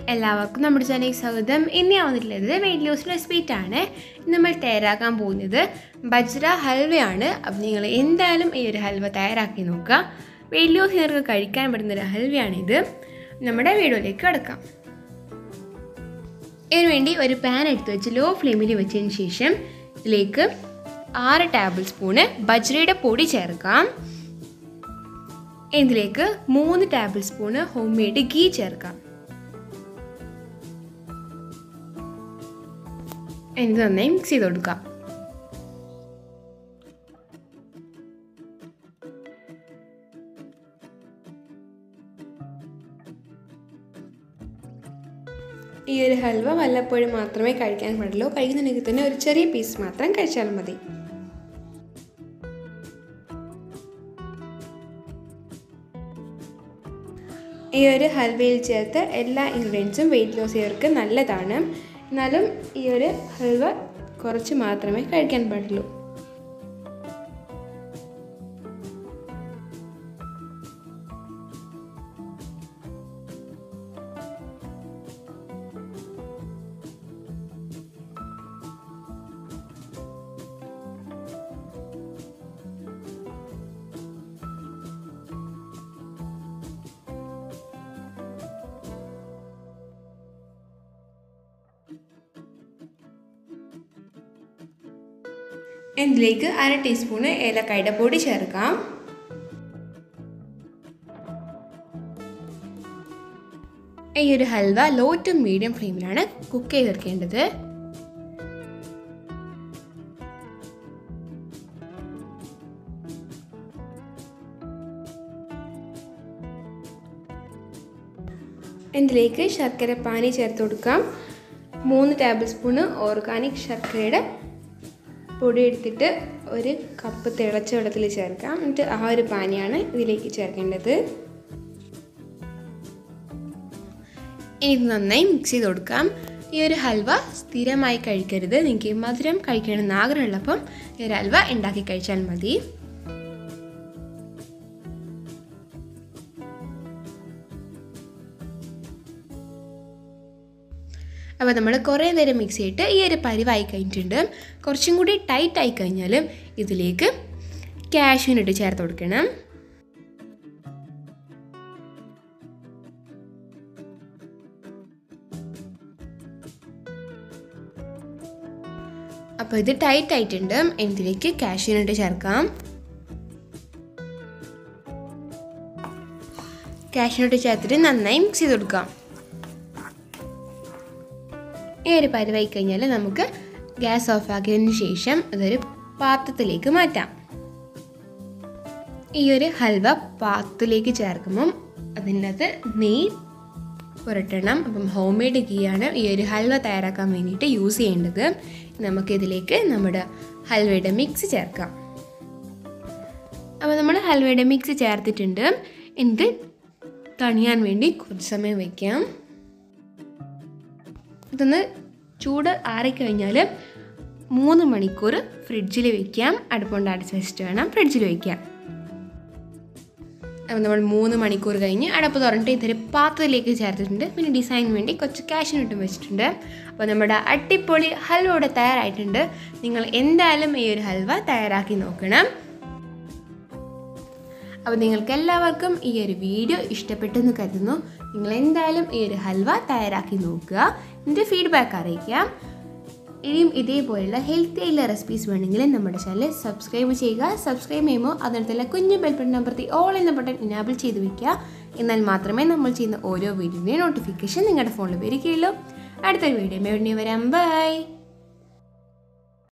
എല്ലാവർക്കും നമ്മുടെ ചാനലിൽ സ്വാഗതം ഇന്ന് ഞാൻ വന്നിട്ടുള്ളത് വെയിറ്റ് ലോസ് റെസിപ്പീറ്റ് ആണ് ഇന്ന് നമ്മൾ തയ്യാറാക്കാൻ പോകുന്നത് ബജ്ര ഹൽവയാണ് അപ്പം നിങ്ങൾ എന്തായാലും ഈ ഒരു ഹൽവ തയ്യാറാക്കി നോക്കുക വെയിറ്റ് ലോസ് നേർക്ക് കഴിക്കാൻ പറ്റുന്ന ഒരു ഹൽവയാണിത് നമ്മുടെ വീഡിയോയിലേക്ക് കിടക്കാം ഇതിനു വേണ്ടി ഒരു പാൻ എടുത്ത് വെച്ച് ലോ ഫ്ലെയിമിൽ വെച്ചതിന് ശേഷം ഇതിലേക്ക് ആറ് ടേബിൾ സ്പൂണ് ബജ്രയുടെ പൊടി ചേർക്കാം ഇതിലേക്ക് മൂന്ന് tablespoon homemade ghee ചേർക്കാം എന്നിട്ട് നന്നായി മിക്സ് ചെയ്ത് കൊടുക്കാം ഈ ഒരു ഹൽവ വല്ലപ്പോഴും മാത്രമേ കഴിക്കാൻ പാടുള്ളൂ കഴിക്കുന്നുണ്ടെങ്കിൽ തന്നെ ഒരു ചെറിയ പീസ് മാത്രം കഴിച്ചാൽ മതി ഈ ഒരു ഹൽവയിൽ ചേർത്ത് എല്ലാ ഇൻഗ്രീഡിയൻസും വെയിറ്റ് ലോസ് ചെയ്യവർക്ക് നല്ലതാണ് എന്നാലും ഈ ഒരു ഹൽവ കുറച്ച് മാത്രമേ കഴിക്കാൻ പാടുള്ളൂ ഇതിലേക്ക് അര ടീസ്പൂണ് ഏലക്കായുടെ പൊടി ചേർക്കാം ഈ ഒരു ഹൽവ ലോ ടു മീഡിയം ഫ്ലെയിമിലാണ് കുക്ക് ചെയ്തെടുക്കേണ്ടത് ഇതിലേക്ക് ശർക്കര പാനി ചേർത്ത് കൊടുക്കാം മൂന്ന് ടേബിൾ സ്പൂണ് ഓർഗാനിക് ശർക്കരയുടെ പൊടി എടുത്തിട്ട് ഒരു കപ്പ് തിളച്ച വെള്ളത്തിൽ ചേർക്കാം എന്നിട്ട് ആ ഒരു പാനിയാണ് ഇതിലേക്ക് ചേർക്കേണ്ടത് ഇനി ഇത് നന്നായി മിക്സ് ചെയ്ത് കൊടുക്കാം ഈ ഒരു ഹൽവ സ്ഥിരമായി കഴിക്കരുത് നിങ്ങൾക്ക് മധുരം കഴിക്കണമെന്ന് ആഗ്രഹമുള്ളപ്പം ഈ ഒരു ഹൽവ ഉണ്ടാക്കി കഴിച്ചാൽ മതി അപ്പോൾ നമ്മൾ കുറേ നേരം മിക്സ് ചെയ്തിട്ട് ഈ ഒരു പരിവായി കഴിഞ്ഞിട്ടുണ്ട് കുറച്ചും കൂടി ടൈറ്റ് ആയി കഴിഞ്ഞാൽ ഇതിലേക്ക് കാഷ്യൂനിട്ട് ചേർത്ത് കൊടുക്കണം അപ്പോൾ ഇത് ടൈറ്റ് ആയിട്ടുണ്ട് ഇതിലേക്ക് കാഷ്യൂനിട്ട് ചേർക്കാം കാഷ്യൂനിട്ട് ചേർത്തിട്ട് നന്നായി മിക്സ് ചെയ്ത് കൊടുക്കാം ഈ ഒരു പരിവായി കഴിഞ്ഞാൽ നമുക്ക് ഗ്യാസ് ഓഫ് ആക്കിയതിന് ശേഷം അതൊരു പാത്രത്തിലേക്ക് മാറ്റാം ഈ ഒരു ഹൽവ പാത്രത്തിലേക്ക് ചേർക്കുമ്പം അതിനകത്ത് നെയ്യ് പുരട്ടണം അപ്പം ഹോം മെയ്ഡ് ഗീ ആണ് ഈ ഒരു ഹൽവ തയ്യാറാക്കാൻ വേണ്ടിയിട്ട് യൂസ് ചെയ്യേണ്ടത് നമുക്കിതിലേക്ക് നമ്മുടെ ഹൽവയുടെ മിക്സ് ചേർക്കാം അപ്പോൾ നമ്മൾ ഹൽവയുടെ മിക്സ് ചേർത്തിട്ടുണ്ട് ഇത് തണിയാൻ വേണ്ടി കുറച്ച് സമയം വയ്ക്കാം ഇതൊന്ന് ചൂട് ആറിക്കഴിഞ്ഞാൽ മൂന്ന് മണിക്കൂർ ഫ്രിഡ്ജിൽ വെക്കാം അടുപ്പുകൊണ്ട് അടച്ച് വെച്ചിട്ട് വേണം ഫ്രിഡ്ജിൽ വയ്ക്കാം അപ്പോൾ നമ്മൾ മൂന്ന് മണിക്കൂർ കഴിഞ്ഞ് അടപ്പ് തുറന്നിട്ട് ഇതൊരു പാത്രത്തിലേക്ക് ചേർത്തിട്ടുണ്ട് പിന്നെ ഡിസൈൻ വേണ്ടി കുറച്ച് കാഷ്യൂനിട്ടും വെച്ചിട്ടുണ്ട് അപ്പോൾ നമ്മുടെ അട്ടിപ്പൊളി ഹൽവ ഇവിടെ തയ്യാറായിട്ടുണ്ട് നിങ്ങൾ എന്തായാലും ഈ ഒരു ഹൽവ തയ്യാറാക്കി നോക്കണം അപ്പോൾ നിങ്ങൾക്ക് എല്ലാവർക്കും ഈ ഒരു വീഡിയോ ഇഷ്ടപ്പെട്ടെന്ന് കരുതുന്നു നിങ്ങൾ എന്തായാലും ഈ ഒരു ഹൽവ തയ്യാറാക്കി നോക്കുക എൻ്റെ ഫീഡ്ബാക്ക് അറിയിക്കാം ഇനിയും ഇതേപോലുള്ള ഹെൽത്തി ആയിട്ടുള്ള റെസിപ്പീസ് വേണമെങ്കിൽ നമ്മുടെ ചാനൽ സബ്സ്ക്രൈബ് ചെയ്യുക സബ്സ്ക്രൈബ് ചെയ്യുമ്പോൾ അതിനടുത്തുള്ള കുഞ്ഞു ബെൽ ബട്ടൺ അമർത്തി ഓൾ എന്ന ബട്ടൺ ഇനാബിൾ ചെയ്ത് വെക്കുക എന്നാൽ മാത്രമേ നമ്മൾ ചെയ്യുന്ന ഓരോ വീഡിയോയുടെയും നോട്ടിഫിക്കേഷൻ നിങ്ങളുടെ ഫോണിൽ വരികയുള്ളൂ അടുത്തൊരു വീഡിയോ വേണ്ടി വരാം ബൈ